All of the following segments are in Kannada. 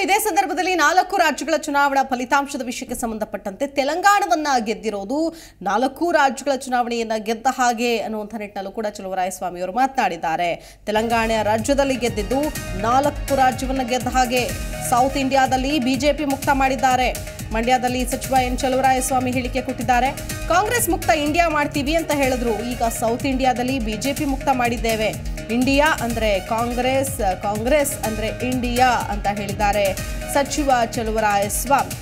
ಇದೇ ಸಂದರ್ಭದಲ್ಲಿ ನಾಲ್ಕು ರಾಜ್ಯಗಳ ಚುನಾವಣಾ ಫಲಿತಾಂಶದ ವಿಷಯಕ್ಕೆ ಸಂಬಂಧಪಟ್ಟಂತೆ ತೆಲಂಗಾಣವನ್ನ ಗೆದ್ದಿರೋದು ನಾಲ್ಕು ರಾಜ್ಯಗಳ ಚುನಾವಣೆಯನ್ನ ಗೆದ್ದ ಹಾಗೆ ಅನ್ನುವಂಥ ನಿಟ್ಟಿನಲ್ಲೂ ಕೂಡ ಚಲುವರಾಯಸ್ವಾಮಿ ಅವರು ಮಾತನಾಡಿದ್ದಾರೆ ತೆಲಂಗಾಣ ರಾಜ್ಯದಲ್ಲಿ ಗೆದ್ದಿದ್ದು ನಾಲ್ಕು ರಾಜ್ಯವನ್ನ ಗೆದ್ದ ಹಾಗೆ ಸೌತ್ ಇಂಡಿಯಾದಲ್ಲಿ ಬಿಜೆಪಿ ಮುಕ್ತ ಮಾಡಿದ್ದಾರೆ ಮಂಡ್ಯದಲ್ಲಿ ಸಚಿವ ಎನ್ ಚಲುವರಾಯಸ್ವಾಮಿ ಹೇಳಿಕೆ ಕೊಟ್ಟಿದ್ದಾರೆ ಕಾಂಗ್ರೆಸ್ ಮುಕ್ತ ಇಂಡಿಯಾ ಮಾಡ್ತೀವಿ ಅಂತ ಹೇಳಿದ್ರು ಈಗ ಸೌತ್ ಇಂಡಿಯಾದಲ್ಲಿ ಬಿಜೆಪಿ ಮುಕ್ತ ಮಾಡಿದ್ದೇವೆ ಇಂಡಿಯಾ ಅಂದ್ರೆ ಕಾಂಗ್ರೆಸ್ ಕಾಂಗ್ರೆಸ್ ಅಂದ್ರೆ ಇಂಡಿಯಾ ಅಂತ ಹೇಳಿದ್ದಾರೆ ಸಚಿವ ಚಲುವರಾಯಸ್ವಾಮಿ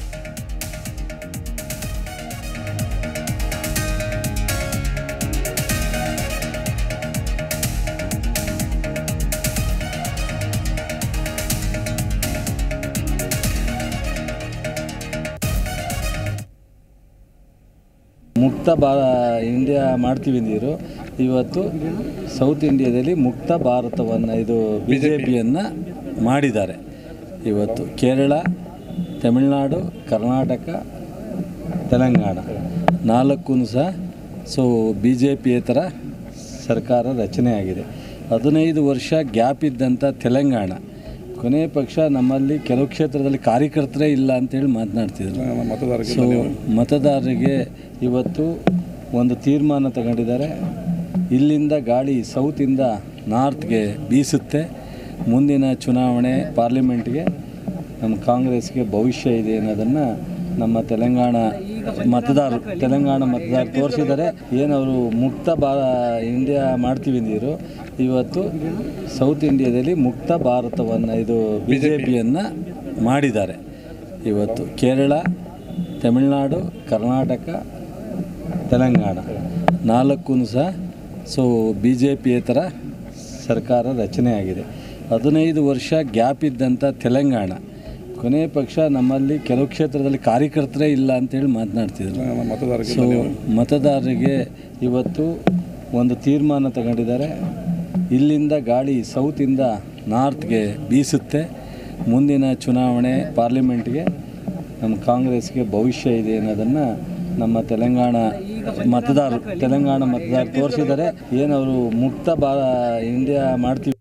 ಮುಕ್ತ ಬಾ ಇಂಡಿಯಾ ಮಾಡ್ತೀವಿ ಅಂದಿರು ಇವತ್ತು ಸೌತ್ ಇಂಡಿಯಾದಲ್ಲಿ ಮುಕ್ತ ಭಾರತವನ್ನು ಇದು ಬಿ ಜೆ ಪಿಯನ್ನು ಮಾಡಿದ್ದಾರೆ ಇವತ್ತು ಕೇರಳ ತಮಿಳುನಾಡು ಕರ್ನಾಟಕ ತೆಲಂಗಾಣ ನಾಲ್ಕು ಸಹ ಸೊ ಬಿ ಜೆ ಪಿಯೇತರ ಸರ್ಕಾರ ರಚನೆಯಾಗಿದೆ ಹದಿನೈದು ವರ್ಷ ಗ್ಯಾಪ್ ಇದ್ದಂಥ ತೆಲಂಗಾಣ ಕೊನೆ ಪಕ್ಷ ನಮ್ಮಲ್ಲಿ ಕೆಲವು ಕ್ಷೇತ್ರದಲ್ಲಿ ಕಾರ್ಯಕರ್ತರೇ ಇಲ್ಲ ಅಂತೇಳಿ ಮಾತನಾಡ್ತಿದ್ರು ಸೊ ಮತದಾರರಿಗೆ ಇವತ್ತು ಒಂದು ತೀರ್ಮಾನ ತಗೊಂಡಿದ್ದಾರೆ ಇಲ್ಲಿಂದ ಗಾಳಿ ಸೌತಿಂದ ನಾರ್ತ್ಗೆ ಬೀಸುತ್ತೆ ಮುಂದಿನ ಚುನಾವಣೆ ಪಾರ್ಲಿಮೆಂಟ್ಗೆ ನಮ್ಮ ಕಾಂಗ್ರೆಸ್ಗೆ ಭವಿಷ್ಯ ಇದೆ ಅನ್ನೋದನ್ನು ನಮ್ಮ ತೆಲಂಗಾಣ ಮತದಾರರು ತೆಲಂಗಾಣ ಮತದಾರರು ತೋರಿಸಿದ್ದಾರೆ ಏನವರು ಮುಕ್ತ ಬಾ ಇಂಡಿಯಾ ಮಾಡ್ತೀವಿ ಅಂದಿರು ಇವತ್ತು ಸೌತ್ ಇಂಡಿಯಾದಲ್ಲಿ ಮುಕ್ತ ಭಾರತವನ್ನು ಇದು ಬಿ ಜೆ ಪಿಯನ್ನು ಮಾಡಿದ್ದಾರೆ ಇವತ್ತು ಕೇರಳ ತಮಿಳುನಾಡು ಕರ್ನಾಟಕ ತೆಲಂಗಾಣ ನಾಲ್ಕು ಸಹ ಸೊ ಬಿ ಜೆ ಪಿಯೇತರ ಸರ್ಕಾರ ರಚನೆಯಾಗಿದೆ ಹದಿನೈದು ವರ್ಷ ಗ್ಯಾಪ್ ಇದ್ದಂಥ ತೆಲಂಗಾಣ ಕೊನೆ ಪಕ್ಷ ನಮ್ಮಲ್ಲಿ ಕೆಲವು ಕ್ಷೇತ್ರದಲ್ಲಿ ಕಾರ್ಯಕರ್ತರೇ ಇಲ್ಲ ಅಂತೇಳಿ ಮಾತನಾಡ್ತಿದ್ರು ಸೊ ಮತದಾರರಿಗೆ ಇವತ್ತು ಒಂದು ತೀರ್ಮಾನ ತಗೊಂಡಿದ್ದಾರೆ ಇಲ್ಲಿಂದ ಗಾಳಿ ಸೌತಿಂದ ನಾರ್ತ್ಗೆ ಬೀಸುತ್ತೆ ಮುಂದಿನ ಚುನಾವಣೆ ಪಾರ್ಲಿಮೆಂಟ್ಗೆ ನಮ್ಮ ಕಾಂಗ್ರೆಸ್ಗೆ ಭವಿಷ್ಯ ಇದೆ ಅನ್ನೋದನ್ನು ನಮ್ಮ ತೆಲಂಗಾಣ ಮತದಾರರು ತೆಲಂಗಾಣ ಮತದಾರರು ತೋರಿಸಿದ್ದಾರೆ ಏನವರು ಮುಕ್ತ ಬಾ ಇಂಡಿಯಾ ಮಾಡ್ತೀವಿ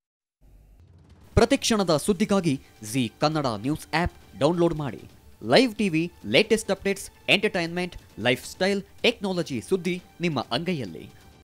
ಪ್ರತಿಕ್ಷಣದ ಸುದ್ದಿಗಾಗಿ Zee Kannada news app download ಮಾಡಿ live TV latest updates entertainment lifestyle technology ಸುದ್ದಿ ನಿಮ್ಮ ಅಂಗೈಯಲ್ಲಿ